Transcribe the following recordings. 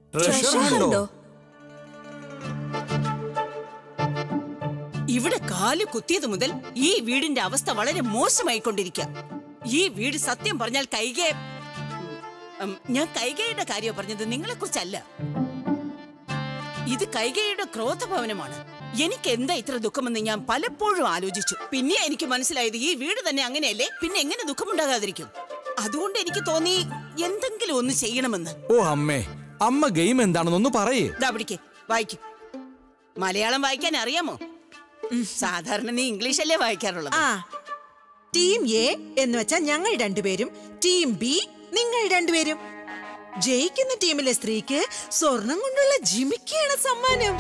ട്രഷറുണ്ടോ ഇവിടെ കാല് കുത്തിയത് മുതൽ ഈ വീടിന്റെ അവസ്ഥ വളരെ മോശമായിക്കൊണ്ടിരിക്കുക ഈ വീട് സത്യം പറഞ്ഞാൽ കൈകെ ഉം, ഞാൻ കൈകയുടെ കാര്യം പറഞ്ഞത് നിങ്ങളെ കുറിച്ചല്ല ഇത് കൈകയുടെ ക്രോധഭവനമാണ് എനിക്ക് എന്താ ഇത്ര ദുഃഖമെന്ന് ഞാൻ പലപ്പോഴും ആലോചിച്ചു പിന്നെ എനിക്ക് മനസ്സിലായത് ഈ വീട് തന്നെ അങ്ങനെയല്ലേ പിന്നെ എങ്ങനെ ദുഃഖമുണ്ടാകാതിരിക്കും അതുകൊണ്ട് എനിക്ക് തോന്നി എന്തെങ്കിലും ഒന്ന് ചെയ്യണമെന്ന് ഓ അമ്മേ അമ്മ ഗെയിം എന്താണെന്നൊന്ന് പറയേ ദാ പിടിക്ക് വായിക്കും മലയാളം വായിക്കാൻ അറിയാമോ സാധാരണ നീ ഇംഗ്ലീഷ് അല്ലേ വായിക്കാറുള്ളത് ആ ടീം എ എന്ന് വെച്ചാൽ ഞങ്ങൾ രണ്ടുപേരും ടീം ബി നിങ്ങൾ രണ്ടുപേരും ജയിക്കുന്ന ടീമിലെ സ്ത്രീക്ക് സ്വർണം കൊണ്ടുള്ള ജിമിക്കാണ് സമ്മാനം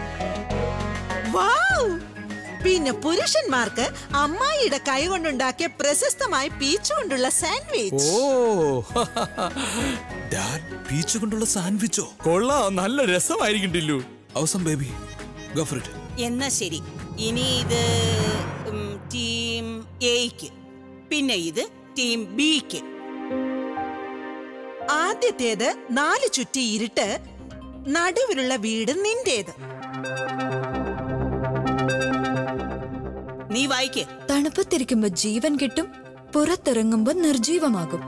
വൗ! പിന്നെ പുരുഷന്മാർക്ക് അമ്മായിയുടെ കൈ കൊണ്ടുണ്ടാക്കിയ പ്രശസ്തമായ പീച്ച് കൊണ്ടുള്ള സാൻഡ്വിച്ച് ഓ ഡാഡ് പീച്ച് കൊണ്ടുള്ള സാൻഡ്വിച്ചോ കൊള്ളാം നല്ല രസമായിരിക്കും Tillu awesome baby go for it എന്നാ ശരി ഇനി ഇത് ഉം, ടീം എക്ക് പിന്നെ ഇത് ടീം ബിക്ക് ആദ്യത്തേത് നാല് ചുറ്റി ഇരുട്ട് നടുവിലുള്ള വീട് നിന്റേത് നീ വായിക്ക് തണുപ്പത്തിരിക്കുമ്പോ ജീവൻ കിട്ടും പുറത്തിറങ്ങുമ്പോ നിർജീവമാകും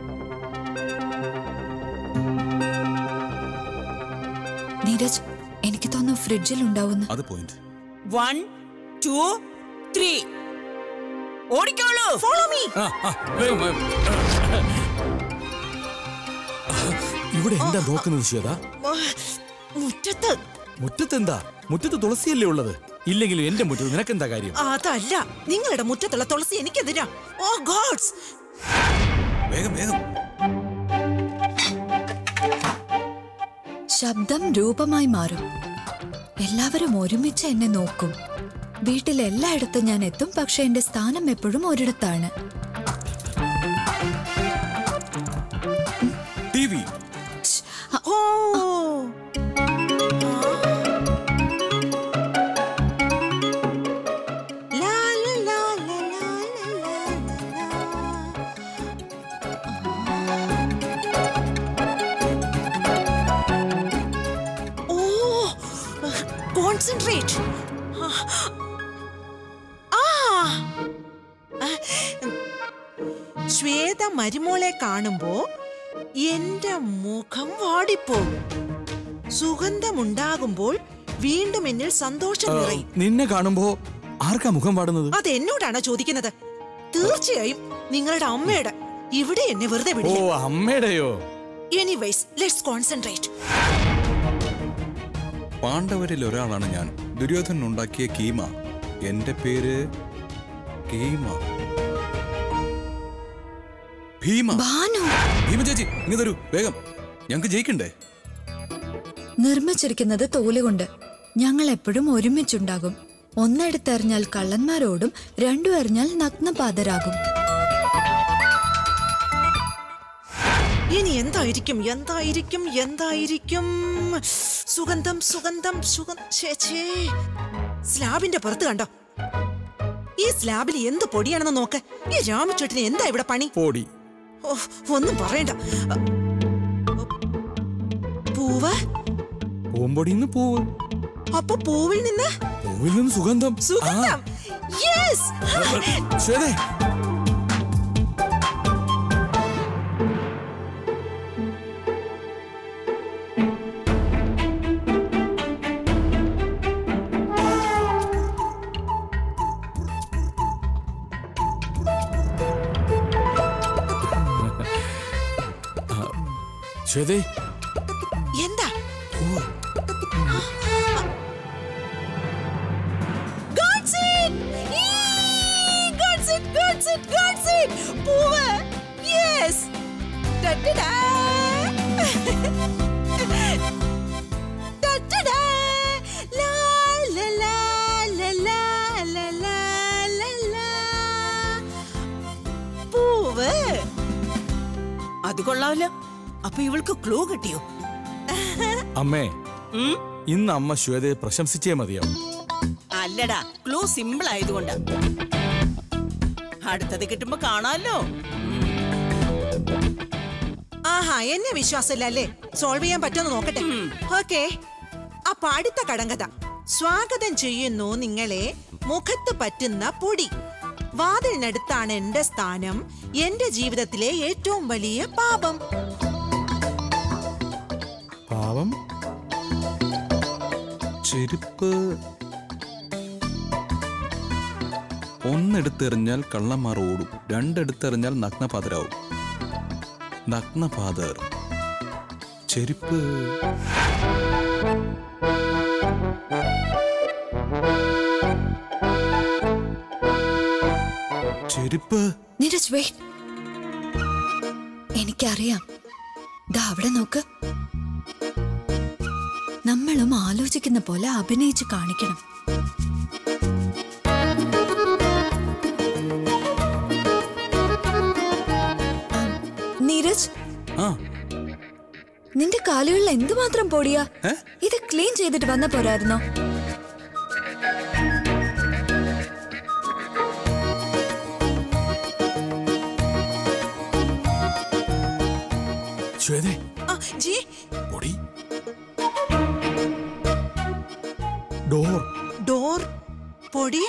നീരജ് എനിക്ക് തോന്നുന്നു ഫ്രിഡ്ജിൽ ഉണ്ടാവുന്നു അത് പോയിന്റ് വൺ ടു ത്രീ ഓടിക്കോളൂ ഫോളോ മീ ആ, ആ, വേഗം, വേഗം. ഇവിടെ എന്താ നോക്കുന്നത് ശ്വേത മുറ്റത്ത് മുറ്റത്തെന്താ മുറ്റത്ത് തുളസിയല്ലേ ഉള്ളത് ഇല്ലെങ്കിലും എന്റെ മുറ്റത്ത് നിനക്കെന്താ കാര്യം അതല്ല നിങ്ങളുടെ മുറ്റത്തുള്ള തുളസി എനിക്കെതിരാ ഓ ഗോഡ്സ് വേഗം വേഗം ശബ്ദം രൂപമായി മാറും എല്ലാവരും ഒരുമിച്ച് എന്നെ നോക്കും വീട്ടിൽ എല്ലായിടത്തും ഞാൻ എത്തും പക്ഷെ എന്റെ സ്ഥാനം എപ്പോഴും ഒരിടത്താണ് ടി വി ഓ ലാ, ലാ, ലാ, ലാ, ലാ, ലാ, ലാ, ലാ. ഓ കോൺസെൻട്രേറ്റ് ആ ശ്വേത മരുമോളെ കാണുമ്പോ എന്റെ മുഖം വാടിപ്പോകും സുഗന്ധമുണ്ടാകുമ്പോൾ വീണ്ടും എന്നിൽ സന്തോഷം ആ, നിറയും നിന്നെ കാണുമ്പോ ആർക്കാ മുഖം പാടുന്നത് അത് എന്നോടാണോ ചോദിക്കുന്നത് തീർച്ചയായും നിങ്ങളുടെ അമ്മയുടെ ഇവിടെ എന്നെ വെറുതെ ഓ വിടില്ല അമ്മയുടെയോ എനിവൈസ് ലെറ്റ്സ് കോൺസെൻട്രേറ്റ് പാണ്ഡവരിൽ ഒരാളാണ് ഞാൻ ദുര്യോധനൻ ഉണ്ടാക്കിയ കീമ എന്റെ പേര് കീമ ഭീമ ഭാനു ഭീമ ചേച്ചി ഇങ്ങ് തരൂ വേഗം ഞങ്ങക്ക് ജയിക്കണ്ടേ നിർമ്മിച്ചിരിക്കുന്നത് തോലുകൊണ്ട് ഞങ്ങൾ എപ്പോഴും ഒരുമിച്ചുണ്ടാകും ഒന്നെടുത്തെറിഞ്ഞാൽ കള്ളന്മാരോടും രണ്ടു എറിഞ്ഞാൽ നഗ്നപാതരാകും ഇനി എന്തായിരിക്കും എന്തായിരിക്കും എന്തായിരിക്കും സുഗന്ധം സുഗന്ധം സുഗന്ധ ചേച്ചേ സ്ലാബിന്റെ പുറത്ത് കണ്ടോ ഈ സ്ലാബിൽ എന്ത് പൊടിയാണെന്ന് നോക്ക് ഈ രാമചേട്ടന് എന്താ ഇവിടെ പണി പോടി ഓ ഒന്നും പറയണ്ട പൂവ് പൂമ്പൊടിന്ന് പൂവ് അപ്പൊ പൂവിൽ നിന്ന് പൂവിൽ നിന്ന് സുഗന്ധം സുഗന്ധം യെസ് ആ, ശ്വേതേ ആ, ശ്വേതേ എന്താ പൂവ് God's it! Yee! God's it! God's it! God's it! പൂവ് Yes! Da-da-da! Da-da-da! La, la, la, la, la, la, la, la, la. പൂവ് അത് കൊള്ളാമല്ലോ അപ്പൊ ഇവൾക്ക് ക്ലൂ കിട്ടിയോ അമ്മേ ഉം? ഇന്ന് അമ്മ ശ്വേതയെ പ്രശംസിച്ചേ മതിയാവും അല്ലടാ ക്ലൂ സിമ്പിൾ ആയതുകൊണ്ടാ അടുത്തത് കിട്ടുമ്പോ കാണാമല്ലോ ആഹാ എന്നെ വിശ്വാസമില്ല അല്ലേ സോൾവ് ചെയ്യാൻ പറ്റുമെന്ന് നോക്കട്ടെ ഓക്കെ അപ്പൊ അടുത്ത കടങ്കഥ സ്വാഗതം ചെയ്യുന്നു നിങ്ങളെ മുഖത്ത് പറ്റുന്ന പൊടി വാതിലിനടുത്താണ് എന്റെ സ്ഥാനം എന്റെ ജീവിതത്തിലെ ഏറ്റവും വലിയ പാപം പാവം ചെരുപ്പ് ഒന്നെടുത്തെറിഞ്ഞാൽ കള്ളന്മാർ ഓടും രണ്ടെടുത്തെറിഞ്ഞാൽ നഗ്നപാതരാവും നഗ്നപാതർ ചെരുപ്പ് ചെരുപ്പ് നീരജ് വെയിറ്റ് എനിക്കറിയാം ദാ അവിടെ നോക്ക് നമ്മളും ആലോചിക്കുന്ന പോലെ അഭിനയിച്ച് കാണിക്കണം ആ, നീരജ് ആ നിന്റെ കാലുകളിൽ എന്തുമാത്രം പൊടിയാ ഏ? ഇത് ക്ലീൻ ചെയ്തിട്ട് വന്ന പോരായിരുന്നോ ശ്വേതേ ആ, ജി പൊടി ഡോർ ഡോർ പൊടി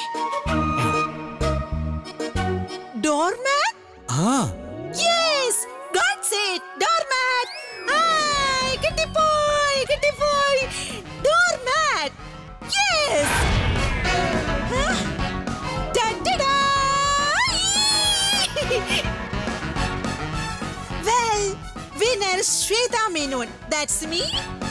ഡോർമാൻ ആ yes God said doorman hi കിട്ടിപ്പോയി കിട്ടിപ്പോയി doorman yes well winner Shwetha Menon that's me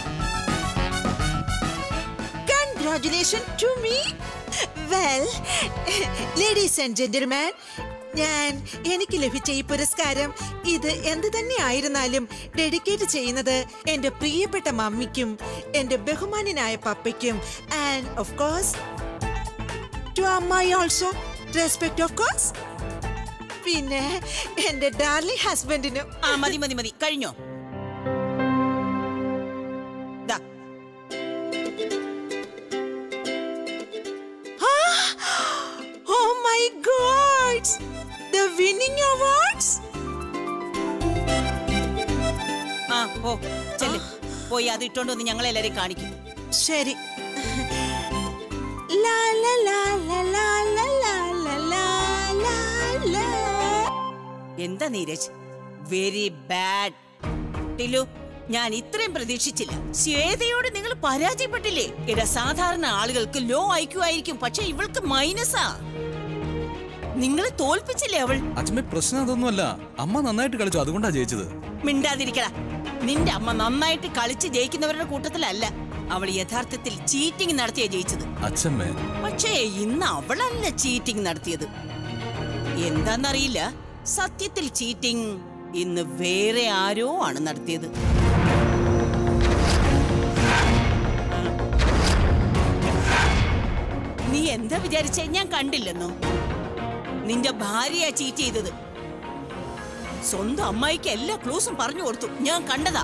congratulation to me well ladies and gentleman ഞാൻ എനിക്ക് ലഭിച്ച ഈ പുരസ്കാരം ഇത് എന്ത് തന്നെ ആയിരുന്നാലും ഡെഡിക്കേറ്റ് ചെയ്യുന്നത് എൻ്റെ പ്രിയപ്പെട്ട മമ്മിക്കും എൻ്റെ ബഹുമാനനായ പപ്പയ്ക്കും ആൻഡ് ഓഫ് കോഴ്സ് ടു അമ്മായി ഓൾസോ റെസ്പെക്ട് ഓഫ് കോഴ്സ് പിന്നെ എൻ്റെ ഡാർലിംഗ് ഹസ്ബൻഡിനും ആ മതി മതി മതി കഴിഞ്ഞോ ദാ, Oh my god! The winning awards? ആ ഓ ചെല്ല് പോയി അത് ഇട്ടോണ്ട് വന്ന് ഞങ്ങളെല്ലാരെയും കാണിക്കും ശരി ലാ ലാ ലാ ലാ ലാ ലാ ലാ ലാ ലാ ലാ ലാ. എന്താ നീരജ് വെരി ബാഡ് ടിലു ഞാൻ ഇത്രയും പ്രതീക്ഷിച്ചില്ല ശ്വേതയോട് നിങ്ങൾ പരാജയപ്പെട്ടില്ലേ ഇട സാധാരണ ആളുകൾക്ക് ലോ ഐക്യു ആയിരിക്കും പക്ഷെ ഇവൾക്ക് മൈനസാ നിങ്ങളെ തോൽപ്പിച്ചില്ലേ അവൾ അച്ഛമ്മ പ്രശ്നം അതൊന്നുമല്ല അമ്മ നന്നായിട്ട് കളിച്ചു അതുകൊണ്ടാ ജയിച്ചത് മിണ്ടാതിരിക്കടാ നിന്റെ അമ്മ നന്നായിട്ട് കളിച്ച് ജയിക്കുന്നവരുടെ കൂട്ടത്തിലല്ല അവൾ യഥാർത്ഥത്തിൽ ചീറ്റിംഗ് നടത്തിയ ജയിച്ചത് അച്ഛമ്മേ പക്ഷേ ഇന്ന് അവളല്ല ചീറ്റിംഗ് നടത്തിയത് എന്താന്നറിയില്ല സത്യത്തിൽ ചീറ്റിംഗ് ഇന്ന് വേറെ ആരോ ആണ് നടത്തിയത് നീ എന്താ വിചാരിച്ചേ ഞാൻ കണ്ടില്ലെന്നോ നിന്റെ ഭാര്യയാ ചീറ്റ് ചെയ്തത് സ്വന്തം അമ്മായിക്ക് എല്ലാ ക്ലൂസും പറഞ്ഞു കൊടുത്തു ഞാൻ കണ്ടതാ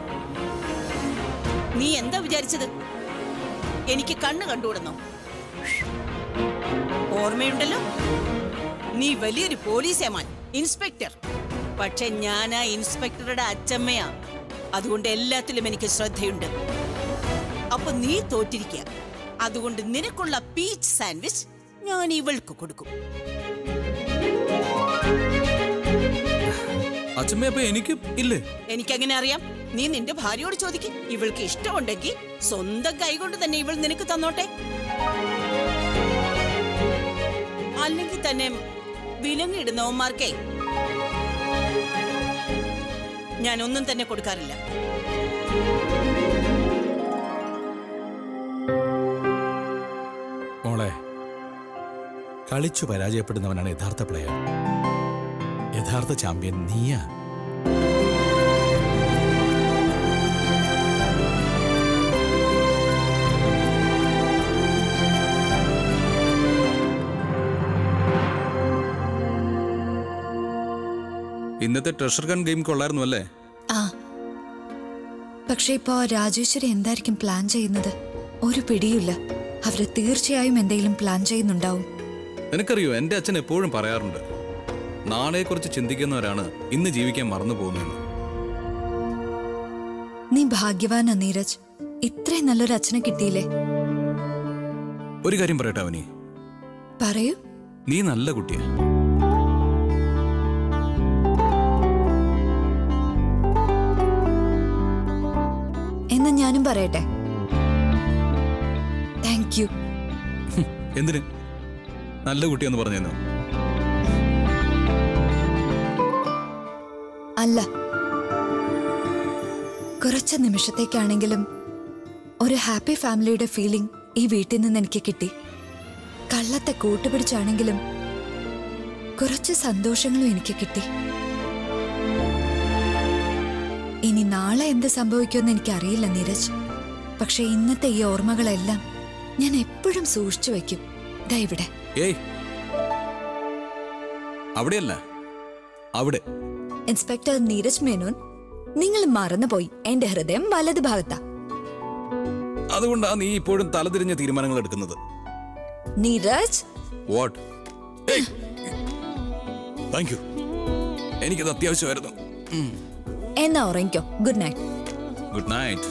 നീ എന്താ വിചാരിച്ചത് എനിക്ക് കണ്ണ് കണ്ടുവിടുന്നോ ഓർമ്മയുണ്ടല്ലോ നീ വലിയൊരു പോലീസ് ഏമാൻ ഇൻസ്പെക്ടർ പക്ഷെ ഞാൻ ആ ഇൻസ്പെക്ടറുടെ അച്ചമ്മയാ അതുകൊണ്ട് എല്ലാത്തിലും എനിക്ക് ശ്രദ്ധയുണ്ട് അപ്പൊ നീ തോറ്റിരിക്കുക അതുകൊണ്ട് നിനക്കുള്ള പീച്ച് സാൻഡ്വിച്ച് ഞാൻ ഇവൾക്ക് കൊടുക്കും അച്ഛമ്മ അപ്പൊ എനിക്ക് ഇല്ലേ എനിക്കങ്ങനെ അറിയാം നീ നിന്റെ ഭാര്യയോട് ചോദിക്കും ഇവൾക്ക് ഇഷ്ടമുണ്ടെങ്കിൽ സ്വന്തം കൈകൊണ്ട് തന്നെ ഇവൾ നിനക്ക് തന്നോട്ടെ അല്ലെങ്കിൽ തന്നെ വിലങ്ങിടുന്നവന്മാർക്കേ ഞാൻ ഒന്നും തന്നെ കൊടുക്കാറില്ല മോളെ കളിച്ചു പരാജയപ്പെടുന്നവനാണ് യഥാർത്ഥ പ്ലെയർ യഥാർത്ഥ ചാമ്പ്യൻ നീയാ ഇന്നത്തെ ട്രഷർ ഗൺ ഗെയിം കൊള്ളായിരുന്നു അല്ലേ ആ പക്ഷെ ഇപ്പോ രാജേശ്വരി എന്തായിരിക്കും പ്ലാൻ ചെയ്യുന്നത് ഒരു പിടിയില്ല അവര് തീർച്ചയായും എന്തെങ്കിലും പ്ലാൻ ചെയ്യുന്നുണ്ടാവും നിനക്കറിയോ എൻ്റെ അച്ഛൻ എപ്പോഴും പറയാറുണ്ട് നാളെക്കുറിച്ച് ചിന്തിക്കുന്നവരാണ് ഇന്ന് ജീവിക്കാൻ മറന്നു പോകുന്നതെന്ന് നീ ഭാഗ്യവാനാ നീരജ് ഇത്രയും നല്ലൊരു അച്ഛനെ കിട്ടിയില്ലേ ഒരു കാര്യം പറയട്ടെ അവനി പറയൂ നീ നല്ല കുട്ടിയാ എന്ന് ഞാനും പറയട്ടെ താങ്ക് യു എന്തിന് നല്ല കുട്ടിയെന്ന് പറഞ്ഞെന്നോ അല്ല കുറച്ച് നിമിഷത്തേക്കാണെങ്കിലും ഒരു ഹാപ്പി ഫാമിലിയുടെ ഫീലിംഗ് ഈ വീട്ടിൽ നിന്ന് എനിക്ക് കിട്ടി കള്ളത്തെ കൂട്ടുപിടിച്ചാണെങ്കിലും കുറച്ച് സന്തോഷങ്ങളും എനിക്ക് കിട്ടി ഇനി നാളെ എന്ത് സംഭവിക്കുമെന്ന് എനിക്കറിയില്ല നീരജ് പക്ഷെ ഇന്നത്തെ ഈ ഓർമ്മകളെല്ലാം ഞാൻ എപ്പോഴും സൂക്ഷിച്ചു വെക്കും ദാ ഇവിടെ ഏയ് അവിടെയല്ല അവിടെ ഇൻസ്പെക്ടർ നീരജ് മേനോൻ നിങ്ങൾ മറന്നുപോയി എന്റെ ഹൃദയം വലത് ഭാഗത്താ അതുകൊണ്ടാ നീ ഇപ്പോഴും തലതിരിഞ്ഞ തീരുമാനങ്ങൾ എടുക്കുന്നത് നീരജ് വാട്ട് താങ്ക് യു എനിക്കത് അത്യാവശ്യമായിരുന്നു എന്നാ ഉറങ്ങിക്കോ ഗുഡ് നൈറ്റ് ഗുഡ് നൈറ്റ്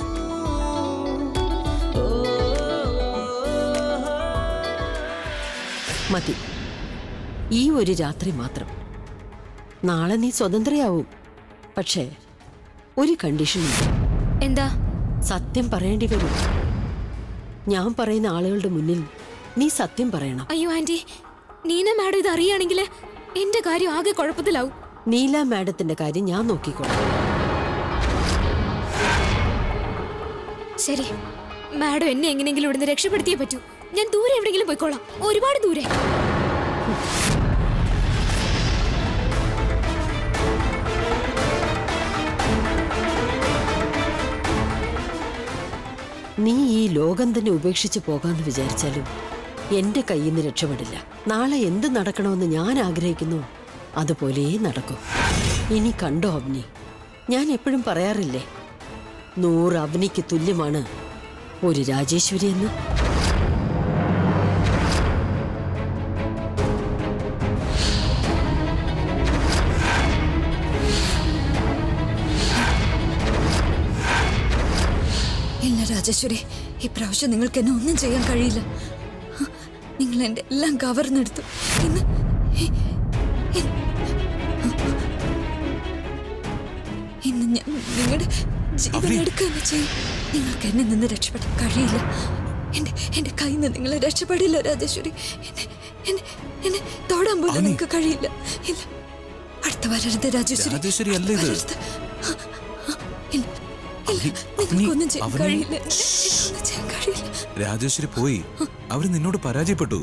മതി ഈ ഒരു രാത്രി മാത്രം നാളെ നീ സ്വതന്ത്രയാവും പക്ഷേ ഒരു കണ്ടീഷനുണ്ട് എന്താ സത്യം പറയേണ്ടി വരും ഞാൻ പറയുന്ന ആളുകളുടെ മുന്നിൽ നീ സത്യം പറയണം അയ്യോ ആന്റി നീന മാഡം ഇത് അറിയുകയാണെങ്കിൽ എന്റെ കാര്യം ആകെ കുഴപ്പത്തിലാവും നീല മാഡത്തിന്റെ കാര്യം ഞാൻ നോക്കിക്കോളാം ശരി മാഡം എന്നെ എങ്ങനെയെങ്കിലും ഇവിടുന്ന് രക്ഷപ്പെടുത്തിയേ പറ്റൂ ഞാൻ ദൂരെ എവിടെയെങ്കിലും പോയിക്കോളാം ഒരുപാട് ദൂരെ നീ ഈ ലോകം തന്നെ ഉപേക്ഷിച്ച് പോകാന്ന് വിചാരിച്ചാലും എന്റെ കയ്യിൽ നിന്ന് രക്ഷപ്പെടില്ല നാളെ എന്ത് നടക്കണമെന്ന് ഞാൻ ആഗ്രഹിക്കുന്നു അതുപോലെ നടക്കും ഇനി കണ്ടോ അവനി ഞാൻ എപ്പോഴും പറയാറില്ലേ നൂറ് അവനിക്ക് തുല്യമാണ് ഒരു രാജേശ്വരി എന്ന് ഇല്ല രാജേശ്വരി ഇപ്രാവശ്യം നിങ്ങൾക്ക് എന്നെ ഒന്നും ചെയ്യാൻ കഴിയില്ല നിങ്ങൾ എന്റെ എല്ലാം കവർന്നെടുത്തു ഇന്ന് ഇ- ഇ- ഇന്ന് ഞാൻ നിങ്ങളുടെ ജീവൻ അവനെ- എടുക്കുക തന്നെ ചെയ്യും നിങ്ങൾക്ക് എന്നെ നിന്ന് രക്ഷപ്പെടാൻ കഴിയില്ല എന്റെ എന്റെ കയ്യിൽ നിന്ന് നിങ്ങൾ രക്ഷപ്പെടില്ല രാജേശ്വരി എന്നെ എന്നെ എന്നെ തൊടാൻ പോലും അവനെ- നിങ്ങൾക്ക് കഴിയില്ല ഇല്ല അടുത്ത വരരുത് രാജേശ്വരി രാജേശ്വരി അല്ല ഇത്. വരരുത്. ആ, ആ, ഇല്ല ഇല്ല അവനി- നിങ്ങൾക്കൊന്നും ചെയ്യാൻ അവനി- കഴിയില്ല ഒന്നും ചെയ്യാൻ കഴിയില്ല രാജേശ്വരി പോയി അവര് നിന്നോട് പരാജയപ്പെട്ടു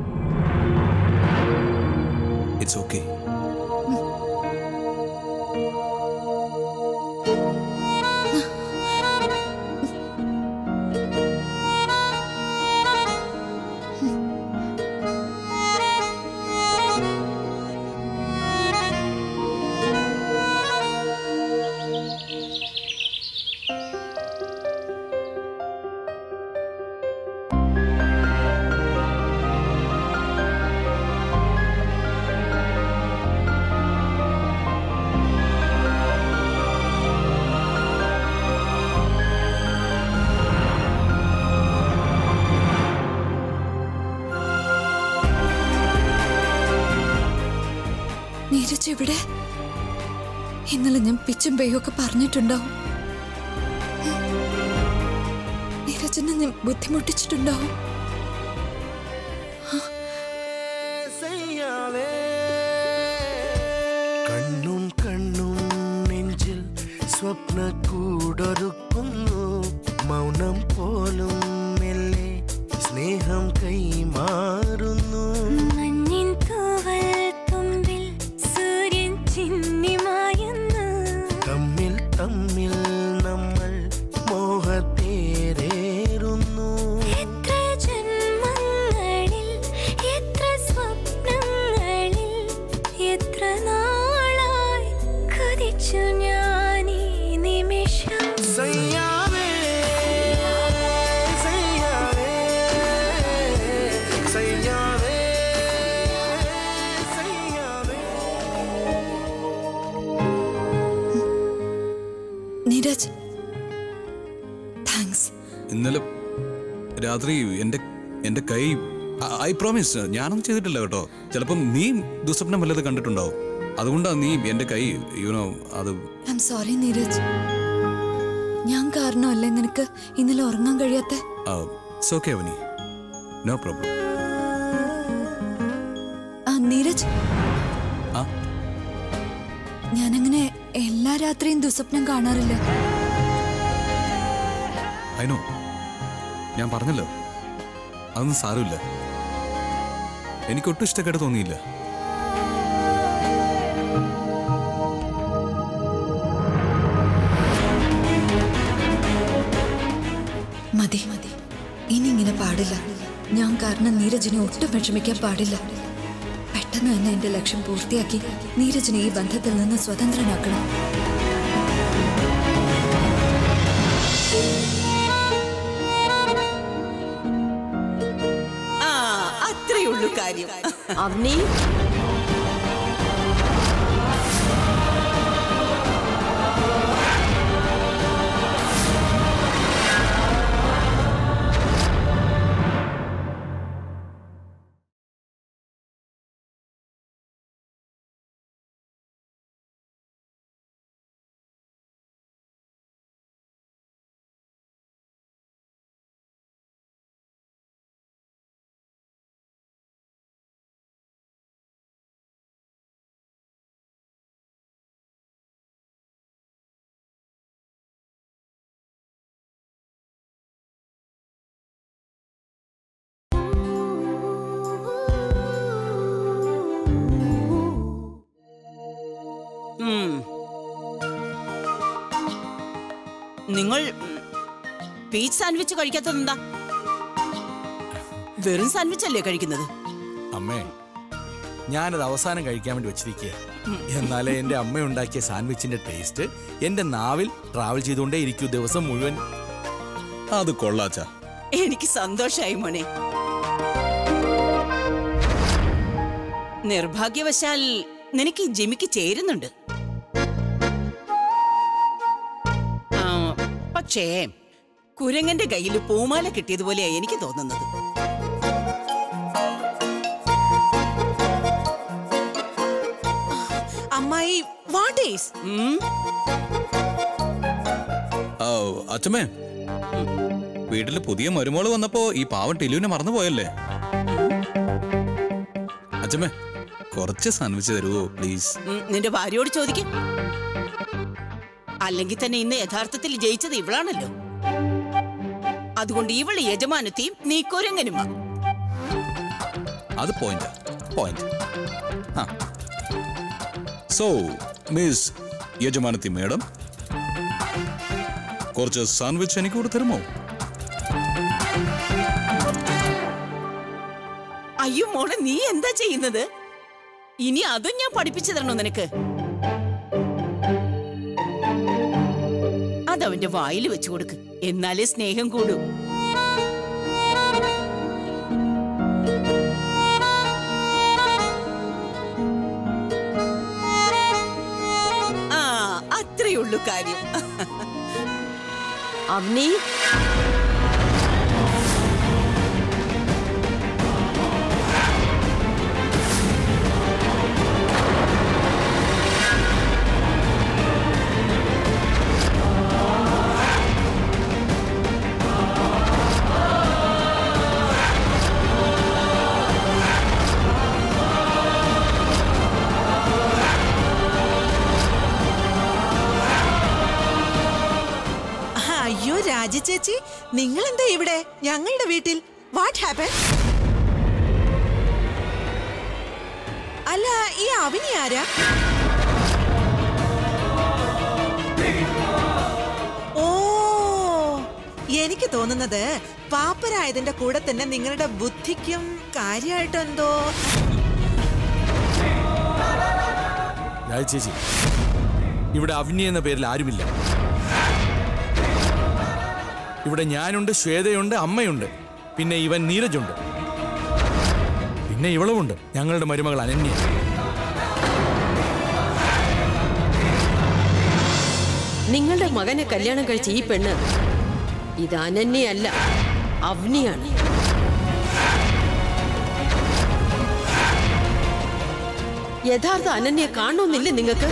ഇറ്റ്സ് ഓക്കെ നീരജ് ഇവിടെ ഇന്നലെ ഞാൻ പിച്ചും പേയും ഒക്കെ പറഞ്ഞിട്ടുണ്ടാവും നീരജിനെ ഞാൻ ബുദ്ധിമുട്ടിച്ചിട്ടുണ്ടാവും കണ്ണും കണ്ണും നെഞ്ചിൽ സ്വപ്ന കൂടൊരുക്കുന്നു മൗനം പോലും മെല്ലെ സ്നേഹം കൈമാറുന്നു മഞ്ഞിൻ തൂവൽ തുമ്പിൽ സൂര്യൻ ചിന്നിമായുന്നു തമ്മിൽ തമ്മിൽ നമ്മൾ മോഹത്തേരേറുന്നു എത്ര ജന്മങ്ങളിൽ എത്ര സ്വപ്നങ്ങളിൽ എത്ര നാളായി കൊതിച്ചു ഞാൻ ഈ നിമിഷം സയ്യാവേ സയ്യാവേ സയ്യാവേ സയ്യാവേ നീരജ് ഇന്നലെ രാത്രി എൻ്റെ എൻ്റെ കൈ ഐ പ്രോമിസ് ഞാനൊന്നും ചെയ്തിട്ടില്ല കേട്ടോ ചിലപ്പം നീ ദുസ്വപ്നം വല്ലത് കണ്ടിട്ടുണ്ടാവും അതുകൊണ്ടാ നീ എൻ്റെ കൈ യുനോ അത് ഐ എം സോറി നീരജ് ഞാൻ കാരണമല്ലേ നിനക്ക് ഇന്നലെ ഉറങ്ങാൻ കഴിയാത്ത സോക്കെ അവനി നോ പ്രോബ്ലം ആ നീരജ് ആ ഞാനങ്ങനെ എല്ലാ രാത്രിയും ദുസ്വപ്നം കാണാറില്ല അതിനോ ഞാൻ പറഞ്ഞല്ലോ അതൊന്നും സാരമില്ല എനിക്കൊട്ടും ഇഷ്ടക്കേട് തോന്നിയില്ല മതി മതി ഇനി ഇങ്ങനെ പാടില്ല ഞാൻ കാരണം നീരജിനെ ഒട്ടും വിഷമിക്കാൻ പാടില്ല പെട്ടെന്ന് തന്നെ എന്റെ ലക്ഷ്യം പൂർത്തിയാക്കി നീരജിനെ ഈ ബന്ധത്തിൽ നിന്ന് സ്വതന്ത്രനാക്കണം ആ അത്രേ ഉള്ളൂ കാര്യം അവനി ഉം. നിങ്ങൾ പീച്ച് സാൻഡ്വിച്ച് കഴിക്കാത്തതെന്താ വെറും സാൻഡ്വിച്ച് അല്ലേ കഴിക്കുന്നത് അമ്മേ ഞാനത് അവസാനം കഴിക്കാൻ വേണ്ടി വെച്ചിരിക്കുക എന്നാലേ എന്റെ അമ്മ ഉണ്ടാക്കിയ സാൻഡ്വിച്ചിന്റെ ടേസ്റ്റ് എന്റെ നാവിൽ ട്രാവൽ ചെയ്തുകൊണ്ടേ ഇരിക്കൂ ദിവസം മുഴുവൻ അത് കൊള്ളാച്ചാ എനിക്ക് സന്തോഷായി മോനെ നിർഭാഗ്യവശാൽ നിനക്ക് ഈ ജിമിക്ക് ചേരുന്നുണ്ട് ആ, പക്ഷേ കുരങ്ങന്റെ കയ്യിൽ പൂമാല കിട്ടിയതുപോലെയാ എനിക്ക് തോന്നുന്നത് അമ്മായി വാട്ട് ഈസ് ഉം, ആ, അച്ഛമ്മേ വീട്ടില് പുതിയ മരുമോള് വന്നപ്പോ ഈ പാവം ടിലുവിനെ മറന്നുപോയല്ലേ അച്ഛമ്മേ കുറച്ച് സാൻഡ്വിച്ച് തരുമോ പ്ലീസ് ഉം, നിന്റെ ഭാര്യയോട് ചോദിക്കും അല്ലെങ്കിൽ തന്നെ ഇന്ന് യഥാർത്ഥത്തിൽ ജയിച്ചത് ഇവളാണല്ലോ അതുകൊണ്ട് ഇവള് യജമാനത്തെയും നീ കുരങ്ങനുമാ അത് പോയിന്റ് പോയിന്റ് ആ സോ മിസ് യജമാനത്തി മേഡം കുറച്ച് സാൻഡ്വിച്ച് എനിക്ക് കൂടെ തരുമോ അയ്യോ മോളെ നീ എന്താ ചെയ്യുന്നത് ഇനി അതും ഞാൻ പഠിപ്പിച്ചു തരണോ നിനക്ക് അതവന്റെ വായിൽ വെച്ചു കൊടുക്ക് എന്നാലേ സ്നേഹം കൂടൂ ആ അത്രേ ഉള്ളൂ കാര്യം അവനി അയ്യോ രാജ ചേച്ചി നിങ്ങൾ എന്താ ഇവിടെ ഞങ്ങളുടെ വീട്ടിൽ വാട്ട് ഹാപ്പൻ അല്ല ഈ അവനി ആരാ ഓ എനിക്ക് തോന്നുന്നത് പാപ്പരായതിന്റെ കൂടെ തന്നെ നിങ്ങളുടെ ബുദ്ധിക്കും കാര്യമായിട്ടെന്തോ രാജ ചേച്ചി ഇവിടെ അവനി എന്ന പേരിൽ ആരുമില്ല ഇവിടെ ഞാനുണ്ട് ശ്വേതയുണ്ട് അമ്മയുണ്ട് പിന്നെ ഇവൻ നീരജുണ്ട് പിന്നെ ഇവളുമുണ്ട് ഞങ്ങളുടെ മരുമകൾ അനന്യ നിങ്ങളുടെ മകനെ കല്യാണം കഴിച്ച ഈ പെണ്ണ് ഇത് അനന്യയല്ല അവനിയാണ് യഥാർത്ഥ അനന്യെ കാണണമെന്നില്ലേ നിങ്ങൾക്ക്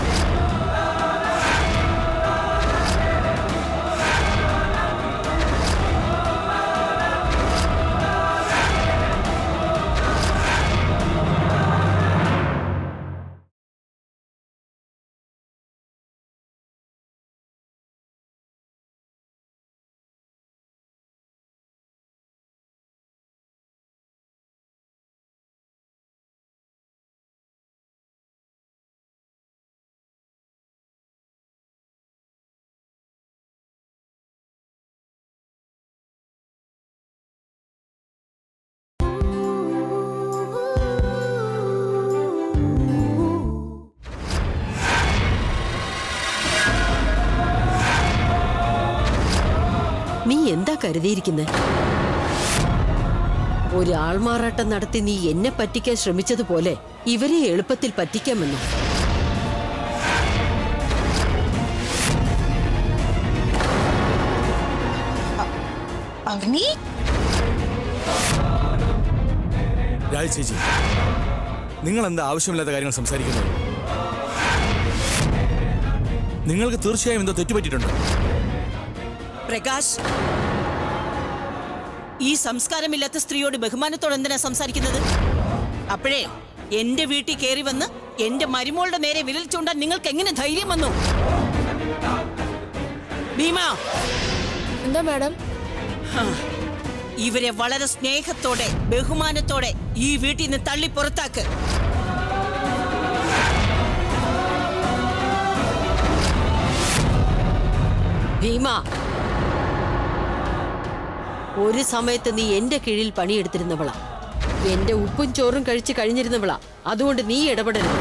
നീ എന്താ കരുതിയിരിക്കുന്നത് ഒരു ആൾമാറാട്ടം നടത്തി നീ എന്നെ പറ്റിക്കാൻ ശ്രമിച്ചതുപോലെ ഇവരെ എളുപ്പത്തിൽ പറ്റിക്കാമെന്നോ അവനി രാജ ചേച്ചി നിങ്ങൾ എന്താ ആവശ്യമില്ലാത്ത കാര്യങ്ങൾ സംസാരിക്കുന്നത് നിങ്ങൾക്ക് തീർച്ചയായും എന്തോ തെറ്റുപറ്റിയിട്ടുണ്ട് പ്രകാശ് ഈ സംസ്കാരമില്ലാത്ത സ്ത്രീയോട് ബഹുമാനത്തോടെ എന്തിനാ സംസാരിക്കുന്നത് അപ്പോഴേ എന്റെ വീട്ടിൽ കയറി വന്ന് എന്റെ മരുമോളുടെ നേരെ വിരൽ ചൂണ്ടാൻ നിങ്ങൾക്ക് എങ്ങനെ ധൈര്യം വന്നു ഭീമ എന്താ മാഡം ഹാ, ഇവരെ വളരെ സ്നേഹത്തോടെ ബഹുമാനത്തോടെ ഈ വീട്ടിൽ നിന്ന് തള്ളി പുറത്താക്ക് ഭീമ ഒരു സമയത്ത് നീ എന്റെ കീഴിൽ പണിയെടുത്തിരുന്നവളാ എന്റെ ഉപ്പും ചോറും കഴിച്ച് കഴിഞ്ഞിരുന്നവളാ അതുകൊണ്ട് നീ ഇടപെടരുത്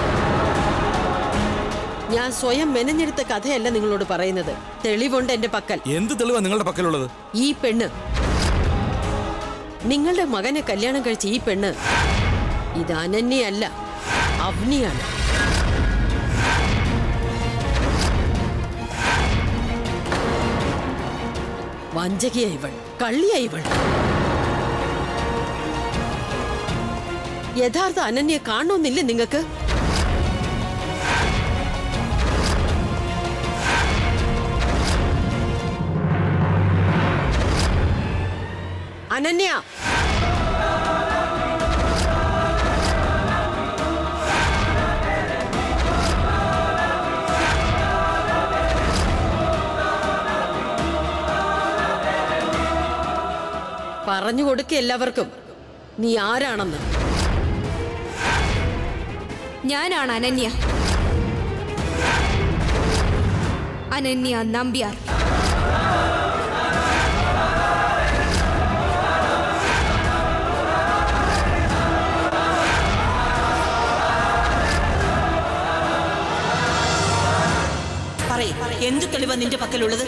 ഞാൻ സ്വയം മെനഞ്ഞെടുത്ത കഥയല്ല നിങ്ങളോട് പറയുന്നത് തെളിവുണ്ട് എന്റെ പക്കൽ എന്ത് തെളിവാ നിങ്ങളുടെ പക്കലുള്ളത് ഈ പെണ്ണ് നിങ്ങളുടെ മകനെ കല്യാണം കഴിച്ച ഈ പെണ്ണ് ഇത് അനന്യയല്ല അവനിയാണ് വഞ്ചകിയ ഇവൾ കള്ളിയ ഇവൾ യഥാർത്ഥ അനന്യെ കാണണമെന്നില്ലേ നിങ്ങൾക്ക് അനന്യ പറഞ്ഞു കൊടുക്ക എല്ലാവർക്കും നീ ആരാണെന്ന് ഞാനാണ് അനന്യ അനന്യ നമ്പ്യാർ പറയ് എന്ത് തെളിവാ നിന്റെ പക്കലുള്ളത്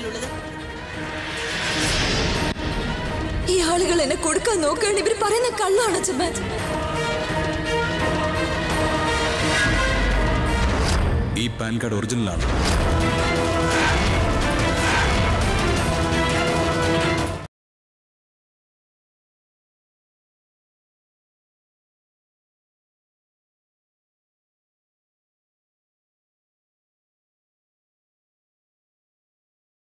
ഈ ആളുകൾ എന്നെ കൊടുക്കാൻ നോക്കുകയാണ് ഇവർ പറയുന്ന കള്ളാണ് ചുമ്മാ ഈ പാൻ കാർഡ് ഒറിജിനലാണ്